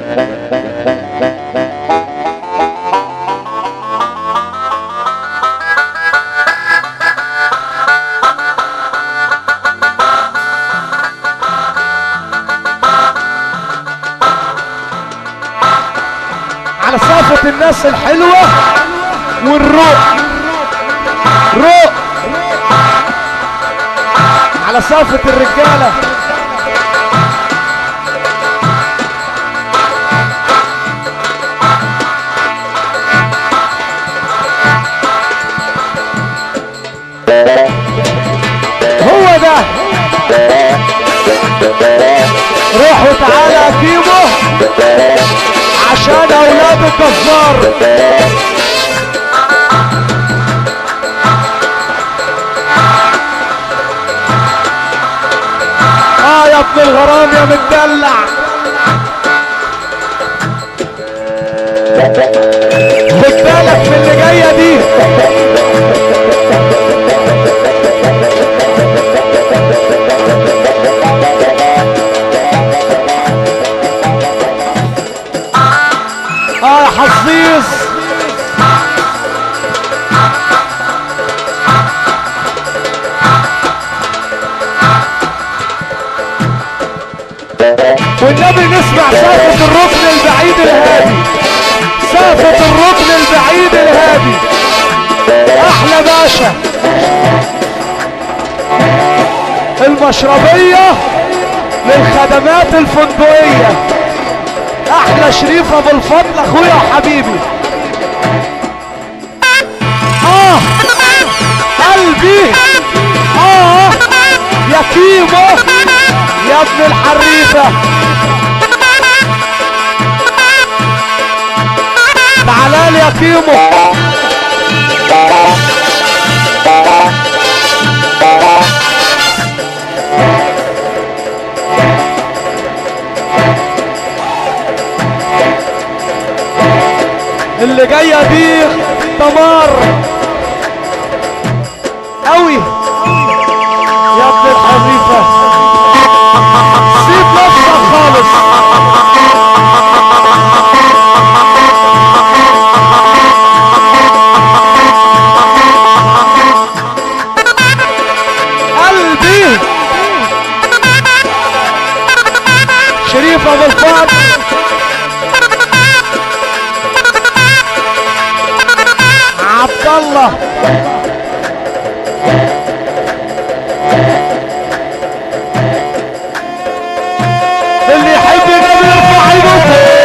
على صافة الناس الحلوة والروق روق على صافة الرجالة هو ده روح وتعالى يا كيمو عشان اولاد الجزار اه يا ابن الغرام يا متدلع خد بالك من اللي جايه دي اه يا حظيظ والنبي نسمع سافة الركن البعيد الهادي سافة الركن البعيد الهادي احلى باشا المشربية للخدمات الفندقية احلى شريف ابو الفضل اخويا وحبيبي اه قلبي اه يا كيمو يا ابن الحريفة تعالى يا كيمو اللي جايه دي دمار قوي يا ابن الحريفه سيب نفسك خالص قلبي شريف ابو الفضل عبد الله اللي يحب النبي يرفع ايده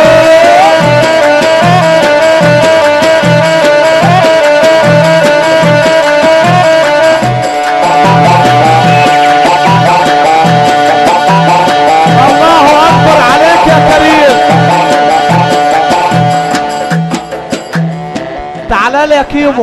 الله اكبر عليك يا كريم تعال لي يا كيمو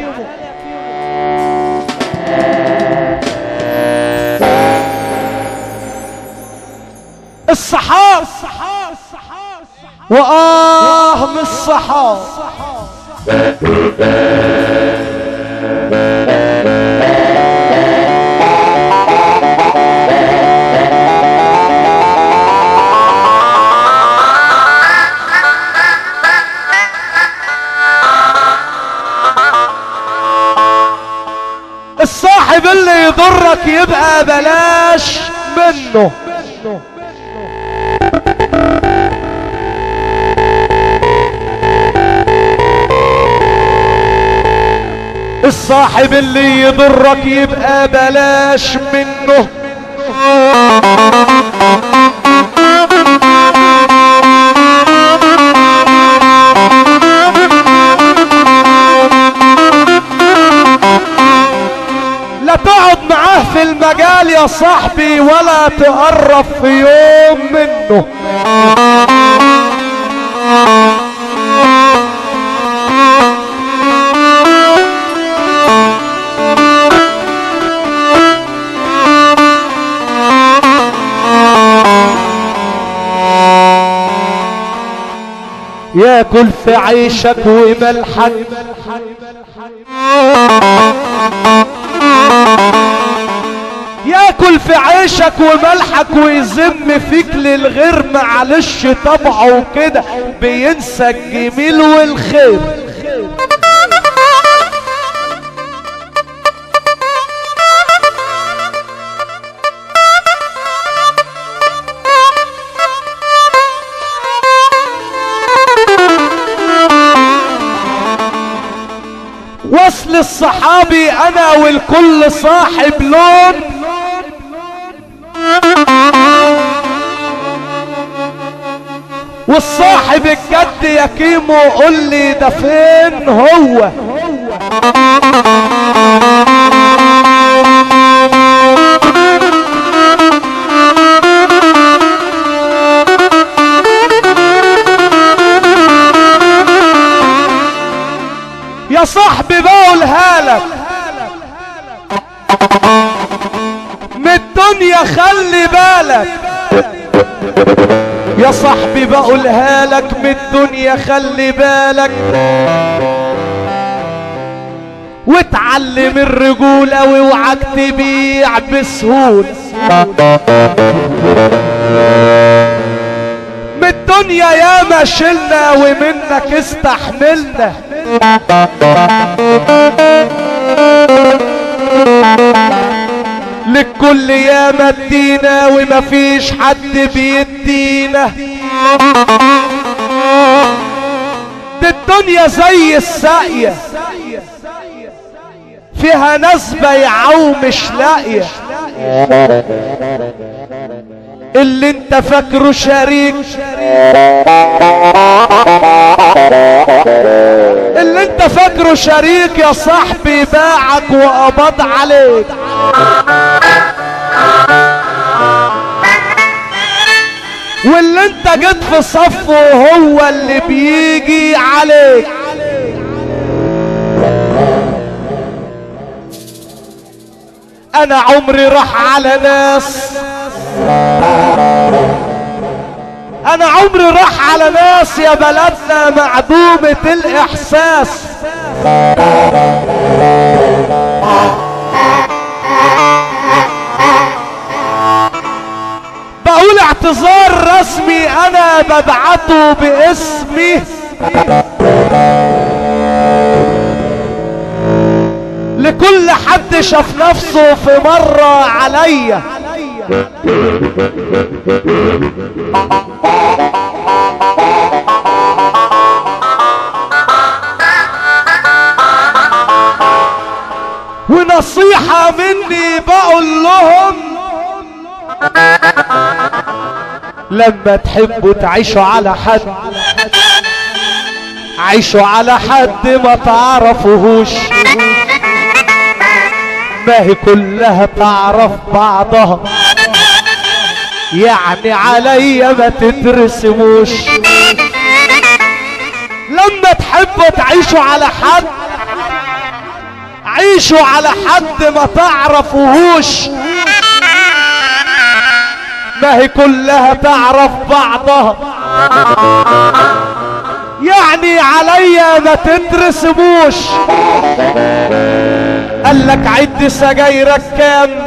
الصحاب وآه من الصحاب الصاحب اللي يضرك يبقى بلاش منه الصاحب اللي يضرك يبقى بلاش منه لا تقعد معاه في المجال يا صاحبي ولا تقرب في يوم منه ياكل في عيشك وملحك ياكل في عيشك وملحك ويذم فيك للغير معلش طبعه كده بينسى الجميل والخير وصل الصحابي انا والكل صاحب لون والصاحب الجد يا كيمو قول لي ده فين هو يا صاحبي بقولها لك من الدنيا خلي بالك يا صاحبي بقولها لك من الدنيا خلي بالك واتعلم الرجولة واوعك تبيع بسهولة من الدنيا ياما شلنا ومنك استحملنا للكل ياما ادينا ومفيش حد بيدينا دي الدنيا زي الساقية فيها ناس بيعة ومش لاقية اللي انت فاكره شريك اللي انت فاكره شريك يا صاحبي باعك وقبض عليك واللي انت جيت في صفه هو اللي بيجي عليك انا عمري راح على ناس انا عمري راح على ناس يا بلدنا معدومة الاحساس بقول اعتذار رسمي انا ببعته باسمي لكل حد شاف نفسه في مرة عليا ونصيحة مني بقول لهم لما تحبوا تعيشوا على حد عيشوا على حد ما تعرفوهوش ما هي كلها تعرف بعضها يعني عليا ما تترسموش لما تحبوا تعيشوا على حد عيشوا على حد ما تعرفوهوش ما هي كلها تعرف بعضها يعني عليا ما تترسموش قال لك عد سجايرك كام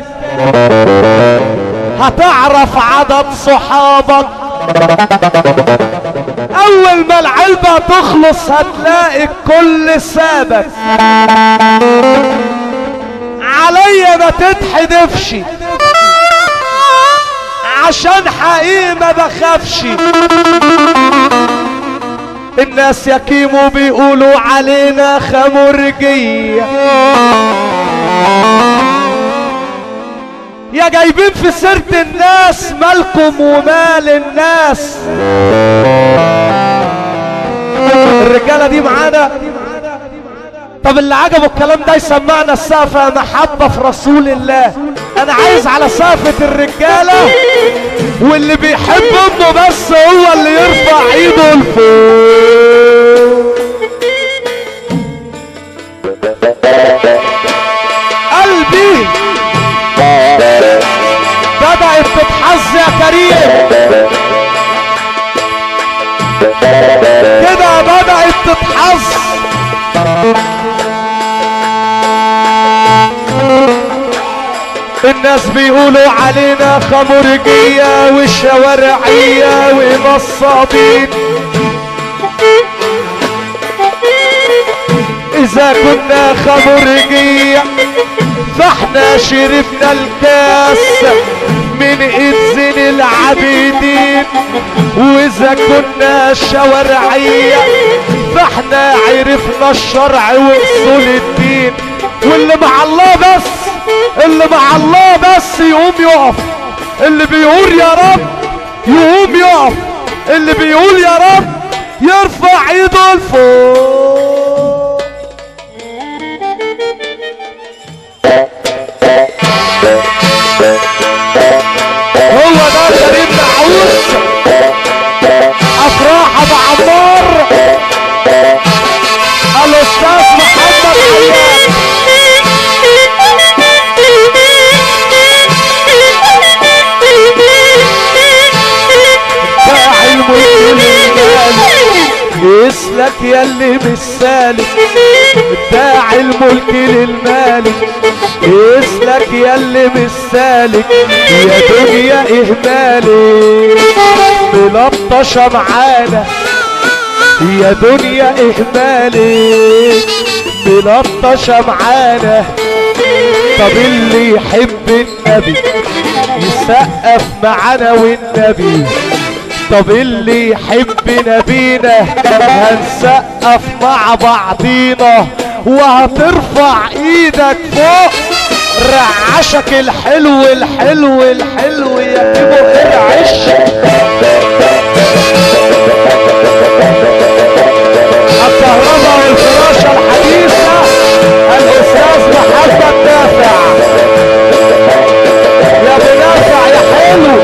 هتعرف عدد صحابك اول ما العلبة تخلص هتلاقي الكل سابك عليا ما تتحدفش عشان حقيقي ما بخافش الناس يا كيمو بيقولوا علينا خمرجية يا جايبين في سيرة الناس مالكم ومال الناس الرجالة دي معانا طب اللي عجبه الكلام ده يسمعنا السقفة محبة في رسول الله انا عايز على سقفة الرجالة واللي بيحب امه بس هو اللي يرفع ايده لفوق قلبي بدأت تتحظ يا كريم كده بدأت تتحظ الناس بيقولوا علينا خمرجية وشوارعية ونصابين اذا كنا خمرجية فاحنا شربنا الكاس من ايد زين العابدين واذا كنا شوارعية فاحنا عرفنا الشرع واصول الدين واللي مع الله بس اللي مع الله بس يقوم يقف اللي بيقول يا رب يقوم يقف اللي بيقول يا رب يرفع ايده لفوق هو ده كريم نعوس افراح ابو عمار الاستاذ محمد حيان داعي الملك للمالك يسلك ياللي مش سالك داعي الملك للمالك يسلك ياللي مش سالك يا دنيا اهمالك ملطشة معانا يا دنيا اهمالك ملطشة معانا طب اللي يحب النبي يسقف معانا والنبي طب اللي يحب نبينا هنسقف مع بعضينا وهترفع ايدك فوق رعشك الحلو الحلو الحلو يا كيمو ارعش الكهرباء والفراشة الحديثة الأستاذ محمد نافع يا ابو نافع يا حلو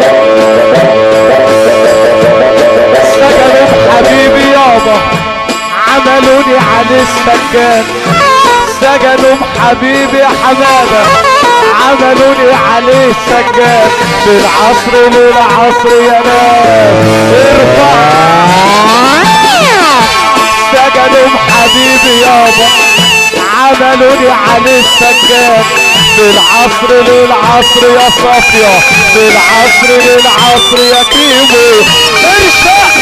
سجنوا حبيبي يابا عملوني على السكان سجنوا حبيبي يا حماده عملوني عليه سجاد في العصر للعصر يا ناس ارفع سجنوا حبيبي يابا عملوني عليه السجاد في العصر للعصر يا صافية في العصر للعصر يا كيمو ارشق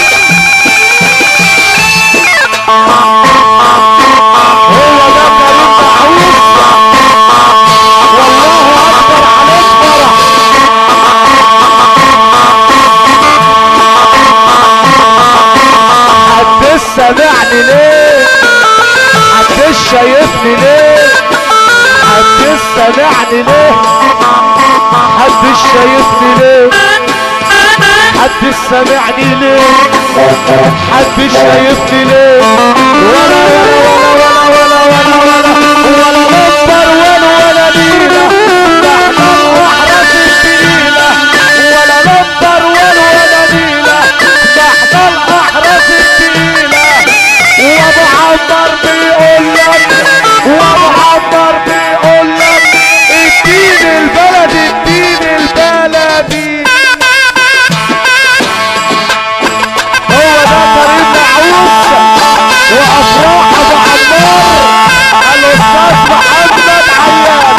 هو ده كريم معوز والله اكبر عليك فرح محدش سامعني ليه محدش شايفني ليه محدش سامعني ليه محدش شايفني ليه محدش سامعني ليه محدش شايفني ليه ولا ولا ولا ولا ولا ولا ولا نصر ولا ولا نيلة ده احنا الاحرس التقيلة ولا نصر ولا ولا نيلة ده احنا الاحرس التقيلة وابو عمر بيقول لك وابو عمر بيقول لك الدين البلد الدين البلدي هو ده كريم نعوس وافراح ابو عمار الاستاذ محمد عياد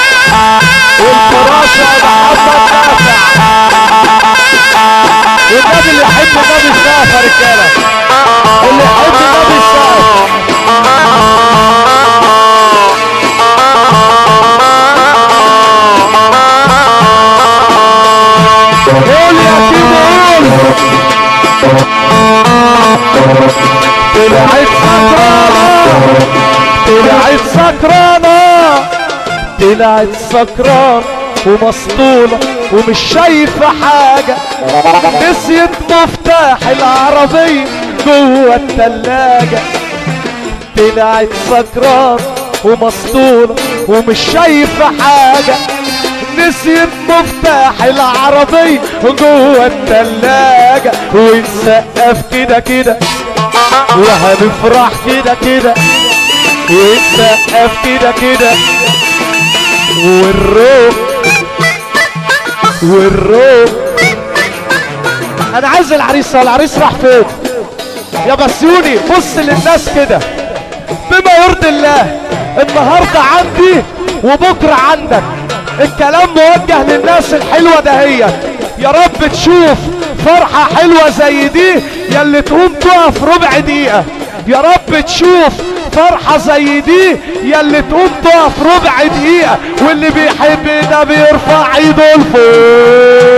والفراشه محمد نافع والنبي اللي يحب النبي السقف يا رجاله اللي يحب النبي السقف قول يا كيمو قول طلعت سكرانة طلعت سكرانة طلعت سكران ومسطولة ومش شايفة حاجة نسيت مفتاح العربية جوه التلاجة طلعت سكران ومسطولة ومش شايفة حاجة نسيت مفتاح العربية جوه التلاجة ونسقف كده كده وهنفرح كده كده ونسقف كده كده والروح والروح انا عايز العريس العريس راح فين يا بسيوني بص للناس كده بما يرضي الله النهارده عندي وبكره عندك الكلام موجه للناس الحلوة دهيت يا رب تشوف فرحة حلوة زي دي يلي تقوم تقف ربع دقيقة يا رب تشوف فرحة زي دي يلي تقوم تقف ربع دقيقة واللي بيحب ده بيرفع ايده لفوق